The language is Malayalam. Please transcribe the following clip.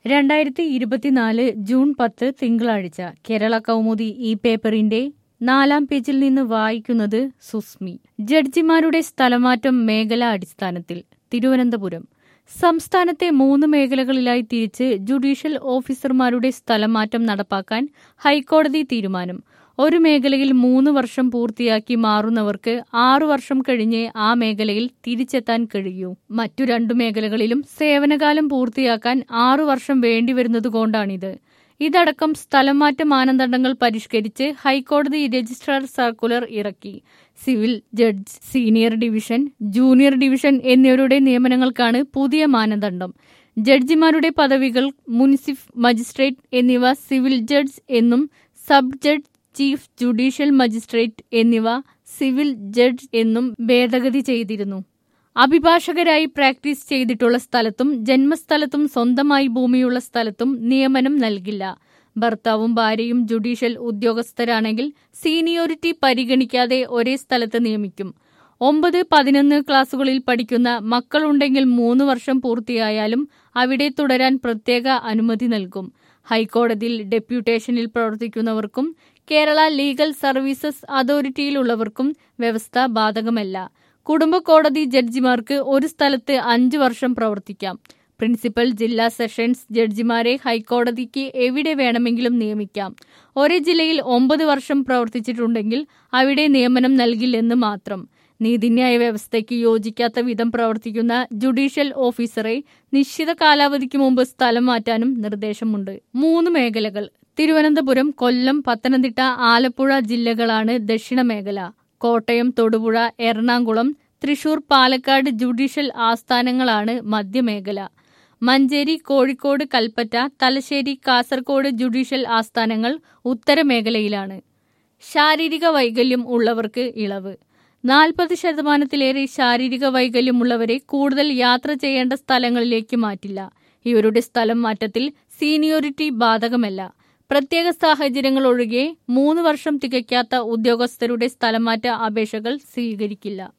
രണ്ടായിരത്തി ഇരുപത്തിനാല് ജൂൺ പത്ത് തിങ്കളാഴ്ച കേരള കൗമുദി ഈ പേപ്പറിന്റെ നാലാം പേജിൽ നിന്ന് വായിക്കുന്നത് സുസ്മി ജഡ്ജിമാരുടെ സ്ഥലമാറ്റം മേഖലാ അടിസ്ഥാനത്തിൽ തിരുവനന്തപുരം സംസ്ഥാനത്തെ മൂന്ന് മേഖലകളിലായി തിരിച്ച് ജുഡീഷ്യൽ ഓഫീസർമാരുടെ സ്ഥലമാറ്റം നടപ്പാക്കാൻ ഹൈക്കോടതി തീരുമാനം ഒരു മേഖലയിൽ മൂന്ന് വർഷം പൂർത്തിയാക്കി മാറുന്നവർക്ക് ആറു വർഷം കഴിഞ്ഞേ ആ മേഖലയിൽ തിരിച്ചെത്താൻ കഴിയൂ മറ്റു രണ്ടു മേഖലകളിലും സേവനകാലം പൂർത്തിയാക്കാൻ ആറു വർഷം വേണ്ടിവരുന്നതുകൊണ്ടാണിത് ഇതടക്കം സ്ഥലംമാറ്റ മാനദണ്ഡങ്ങൾ പരിഷ്കരിച്ച് ഹൈക്കോടതി രജിസ്ട്രാർ സർക്കുലർ ഇറക്കി civil judge senior division junior division എന്നിവരുടെ നിയമനങ്ങൾക്കാണ് പുതിയ മാനദണ്ഡം ജഡ്ജിമാരുടെ പദവികൾ മുനിസിഫ് മജിസ്ട്രേറ്റ് എന്നിവ സിവിൽ ജഡ്ജ് എന്നും sub judge chief judicial magistrate എന്നിവ സിവിൽ ജഡ്ജ് എന്നും ഭേദഗതി ചെയ്തിരുന്നു അഭിഭാഷകരായി പ്രാക്ടീസ് ചെയ്തിട്ടുള്ള സ്ഥലത്തും ജന്മസ്ഥലത്തും സ്വന്തമായി ഭൂമിയുള്ള സ്ഥലത്തും നിയമനം നൽകില്ല ഭർത്താവും ഭാര്യയും ജുഡീഷ്യൽ ഉദ്യോഗസ്ഥരാണെങ്കിൽ സീനിയോറിറ്റി പരിഗണിക്കാതെ ഒരേ സ്ഥലത്ത് നിയമിക്കും ഒമ്പത് പതിനൊന്ന് ക്ലാസുകളിൽ പഠിക്കുന്ന മക്കളുണ്ടെങ്കിൽ മൂന്ന് വർഷം പൂർത്തിയായാലും അവിടെ തുടരാൻ പ്രത്യേക അനുമതി നൽകും ഹൈക്കോടതിയിൽ ഡെപ്യൂട്ടേഷനിൽ പ്രവർത്തിക്കുന്നവർക്കും കേരള ലീഗൽ സർവീസസ് അതോറിറ്റിയിലുള്ളവർക്കും വ്യവസ്ഥ ബാധകമല്ല കുടുംബ കോടതി ജഡ്ജിമാർക്ക് ഒരു സ്ഥലത്ത് അഞ്ചു വർഷം പ്രവർത്തിക്കാം പ്രിൻസിപ്പൽ ജില്ലാ സെഷൻസ് ജഡ്ജിമാരെ ഹൈക്കോടതിക്ക് എവിടെ വേണമെങ്കിലും നിയമിക്കാം ഒരേ ജില്ലയിൽ ഒമ്പത് വർഷം പ്രവർത്തിച്ചിട്ടുണ്ടെങ്കിൽ അവിടെ നിയമനം നൽകില്ലെന്ന് മാത്രം നീതിന്യായ വ്യവസ്ഥയ്ക്ക് യോജിക്കാത്ത വിധം പ്രവർത്തിക്കുന്ന ജുഡീഷ്യൽ ഓഫീസറെ നിശ്ചിത കാലാവധിക്ക് മുമ്പ് സ്ഥലം മാറ്റാനും നിർദ്ദേശമുണ്ട് മൂന്ന് മേഖലകൾ തിരുവനന്തപുരം കൊല്ലം പത്തനംതിട്ട ആലപ്പുഴ ജില്ലകളാണ് ദക്ഷിണ മേഖല കോട്ടയം തൊടുപുഴ എറണാകുളം തൃശൂർ പാലക്കാട് ജുഡീഷ്യൽ ആസ്ഥാനങ്ങളാണ് മധ്യമേഖല മഞ്ചേരി കോഴിക്കോട് കൽപ്പറ്റ തലശ്ശേരി കാസർഗോഡ് ജുഡീഷ്യൽ ആസ്ഥാനങ്ങൾ ഉത്തരമേഖലയിലാണ് ശാരീരിക വൈകല്യം ഉള്ളവർക്ക് ഇളവ് നാൽപ്പത് ശതമാനത്തിലേറെ ശാരീരിക വൈകല്യമുള്ളവരെ കൂടുതൽ യാത്ര ചെയ്യേണ്ട സ്ഥലങ്ങളിലേക്ക് മാറ്റില്ല ഇവരുടെ സ്ഥലം മാറ്റത്തിൽ സീനിയോറിറ്റി ബാധകമല്ല പ്രത്യേക സാഹചര്യങ്ങൾ ഒഴികെ മൂന്ന് വർഷം തികയ്ക്കാത്ത ഉദ്യോഗസ്ഥരുടെ സ്ഥലമാറ്റ അപേക്ഷകൾ സ്വീകരിക്കില്ല